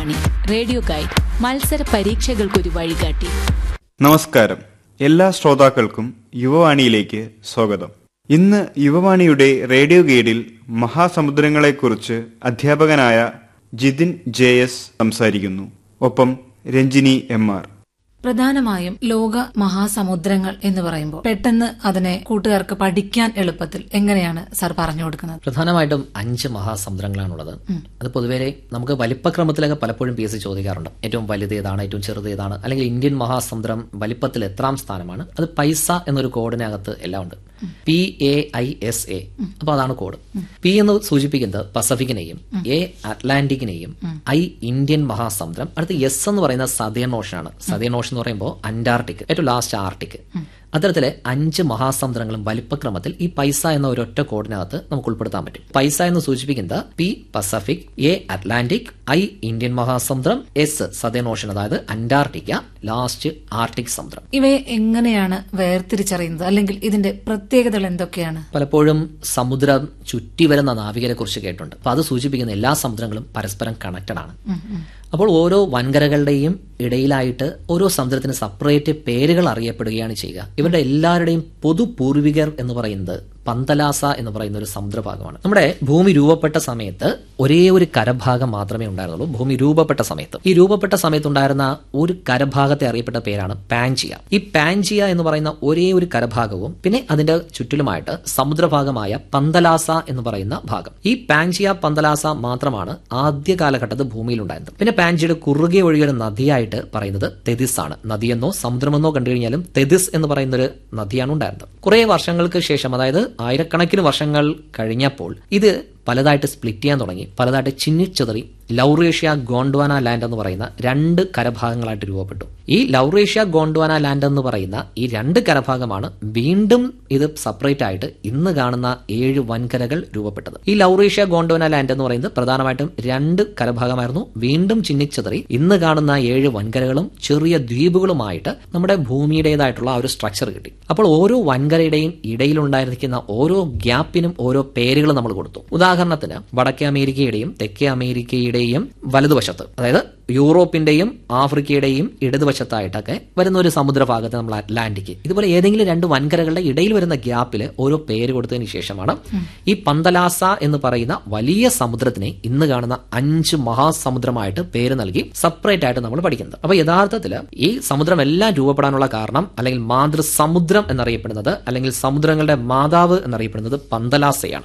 Yuvavani radio guide മത്സര പരീക്ഷകൾക്കൊരു വഴികാട്ടി നമസ്കാരം എല്ലാ ശ്രോതാക്കൾക്കും യുവവാണിയിലേക്ക് സ്വാഗതം ഇന്ന് യുവവാണിയുടെ റേഡിയോ ഗൈഡിൽ മഹാസമുദ്രങ്ങളെക്കുറിച്ച് അധ്യാപകനായ ജിതിൻ ജെ എസ് സംസാരിക്കുന്നു ഒപ്പം രഞ്ജിനി എം ആർ പ്രധാനമായും ലോക മഹാസമുദ്രങ്ങൾ എന്ന് പറയുമ്പോൾ പെട്ടെന്ന് അതിനെ കൂട്ടുകാർക്ക് പഠിക്കാൻ എളുപ്പത്തിൽ എങ്ങനെയാണ് സാർ പറഞ്ഞു കൊടുക്കുന്നത് പ്രധാനമായിട്ടും അഞ്ച് മഹാസമുദ്രങ്ങളാണുള്ളത് അത് പൊതുവേ നമുക്ക് വലിപ്പക്രമത്തിലൊക്കെ പലപ്പോഴും പി എസ് സി ചോദിക്കാറുണ്ട് ഏറ്റവും വലുത് ഏതാണ് ഏറ്റവും ചെറുത് ഏതാണ് അല്ലെങ്കിൽ ഇന്ത്യൻ മഹാസമുദ്രം വലിപ്പത്തിൽ എത്രാം സ്ഥാനമാണ് അത് പൈസ എന്നൊരു കോഡിനകത്ത് എല്ലാം ഉണ്ട് P A I S A അപ്പൊ അതാണ് കോഡ് പി എന്ന് സൂചിപ്പിക്കുന്നത് പസഫിക്കിനെയും എ അറ്റ്ലാന്റിക്കിനെയും ഐ ഇന്ത്യൻ മഹാസമുദ്രം അടുത്ത് എസ് എന്ന് പറയുന്ന സതേൺ ഓഷൻ ആണ് സതേൺ ഓഷൻ എന്ന് പറയുമ്പോൾ അന്റാർട്ടിക് ഏറ്റവും ലാസ്റ്റ് ആർട്ടിക് അത്തരത്തിലെ അഞ്ച് മഹാസമുദ്രങ്ങളും വലിപ്പക്രമത്തിൽ ഈ പൈസ എന്ന ഒരൊറ്റ കോഡിനകത്ത് നമുക്ക് ഉൾപ്പെടുത്താൻ പറ്റും പൈസ എന്ന് സൂചിപ്പിക്കുന്നത് P Pacific A Atlantic I Indian മഹാസമുദ്രം എസ് സതേൺ ഓഷൻ അതായത് അന്റാർട്ടിക്ക ലാസ്റ്റ് ആർട്ടിക് സമുദ്രം ഇവയെ എങ്ങനെയാണ് വേർതിരിച്ചറിയുന്നത് അല്ലെങ്കിൽ ഇതിന്റെ പ്രത്യേകതകൾ എന്തൊക്കെയാണ് പലപ്പോഴും സമുദ്രം ചുറ്റി വരുന്ന നാവികരെ കുറിച്ച് കേട്ടിട്ടുണ്ട് അപ്പൊ അത് സൂചിപ്പിക്കുന്ന എല്ലാ സമുദ്രങ്ങളും പരസ്പരം കണക്റ്റഡ് ആണ് അപ്പോൾ ഓരോ വൻകരകളുടെയും ഇടയിലായിട്ട് ഓരോ സമുദ്രത്തിന് സെപ്പറേറ്റ് പേരുകൾ അറിയപ്പെടുകയാണ് ചെയ്യുക ഇവരുടെ എല്ലാവരുടെയും പൊതു പൂർവികർ എന്ന് പറയുന്നത് പന്തലാസ എന്ന് പറയുന്ന ഒരു സമുദ്രഭാഗമാണ് നമ്മുടെ ഭൂമി രൂപപ്പെട്ട സമയത്ത് ഒരേ ഒരു കരഭാഗം മാത്രമേ ഉണ്ടായിരുന്നുള്ളൂ ഭൂമി രൂപപ്പെട്ട സമയത്ത് ഈ രൂപപ്പെട്ട സമയത്ത് ഉണ്ടായിരുന്ന ഒരു കരഭാഗത്തെ അറിയപ്പെട്ട പേരാണ് പാൻജിയ ഈ പാൻജിയ എന്ന് പറയുന്ന ഒരേ ഒരു കരഭാഗവും പിന്നെ അതിന്റെ ചുറ്റിലുമായിട്ട് സമുദ്രഭാഗമായ പന്തലാസ എന്ന് പറയുന്ന ഭാഗം ഈ പാൻജിയ പന്തലാസ മാത്രമാണ് ആദ്യ കാലഘട്ടത്തിൽ ഭൂമിയിൽ ഉണ്ടായിരുന്നത് പിന്നെ പാൻജിയുടെ കുറുകെ ഒഴുകിയ ഒരു നദിയായിട്ട് പറയുന്നത് തെതിസ് ആണ് നദിയെന്നോ സമുദ്രമെന്നോ കണ്ടു കഴിഞ്ഞാലും തെതിസ് എന്ന് പറയുന്ന ഒരു നദിയാണ് ഉണ്ടായിരുന്നത് കുറെ വർഷങ്ങൾക്ക് ശേഷം അതായത് ആയിരക്കണക്കിന് വർഷങ്ങൾ കഴിഞ്ഞപ്പോൾ ഇത് പലതായിട്ട് സ്പ്ലിറ്റ് ചെയ്യാൻ തുടങ്ങി പലതായിട്ട് ചിന്നിച്ചെതറി ലൗറേഷ്യ ഗോണ്ട്വാന ലാൻഡ് എന്ന് പറയുന്ന രണ്ട് കരഭാഗങ്ങളായിട്ട് രൂപപ്പെട്ടു ഈ ലൗറേഷ്യ ഗോണ്ട്വാന ലാൻഡ് എന്ന് പറയുന്ന ഈ രണ്ട് കരഭാഗമാണ് വീണ്ടും ഇത് സെപ്പറേറ്റ് ആയിട്ട് ഇന്ന് കാണുന്ന ഏഴ് വൻകരകൾ രൂപപ്പെട്ടത് ഈ ലൗറേഷ്യ ഗോണ്ട്വാന ലാൻഡ് എന്ന് പറയുന്നത് പ്രധാനമായിട്ടും രണ്ട് കരഭാഗമായിരുന്നു വീണ്ടും ചിന്നിച്ചെതറി ഇന്ന് കാണുന്ന ഏഴ് വൻകരകളും ചെറിയ ദ്വീപുകളുമായിട്ട് നമ്മുടെ ഭൂമിയുടേതായിട്ടുള്ള ആ ഒരു സ്ട്രക്ചർ കിട്ടി അപ്പോൾ ഓരോ വൻകരയുടെയും ഇടയിലുണ്ടായിരിക്കുന്ന ഓരോ ഗ്യാപ്പിനും ഓരോ പേരുകൾ നമ്മൾ കൊടുത്തു ഉദാഹരണത്തിന് വടക്കേ അമേരിക്കയുടെയും തെക്കേ അമേരിക്കയുടെയും വലതുവശത്ത് അതായത് യൂറോപ്പിന്റെയും ആഫ്രിക്കയുടെയും ഇടതുവശത്തായിട്ടൊക്കെ വരുന്ന ഒരു സമുദ്രഭാഗത്ത് നമ്മൾ അറ്റ്ലാന്റിക് ഇതുപോലെ ഏതെങ്കിലും രണ്ട് വൻകരകളുടെ ഇടയിൽ വരുന്ന ഗ്യാപ്പിൽ ഓരോ പേര് കൊടുത്തതിന് ശേഷമാണ് ഈ പന്തലാസ എന്ന് പറയുന്ന വലിയ സമുദ്രത്തിനെ ഇന്ന് കാണുന്ന അഞ്ച് മഹാസമുദ്രമായിട്ട് പേര് നൽകി സെപ്പറേറ്റ് ആയിട്ട് നമ്മൾ പഠിക്കുന്നത് അപ്പൊ യഥാർത്ഥത്തിൽ ഈ സമുദ്രം എല്ലാം രൂപപ്പെടാനുള്ള കാരണം അല്ലെങ്കിൽ മാതൃസമുദ്രം എന്നറിയപ്പെടുന്നത് അല്ലെങ്കിൽ സമുദ്രങ്ങളുടെ മാതാവ് എന്നറിയപ്പെടുന്നത് പന്തലാസയാണ്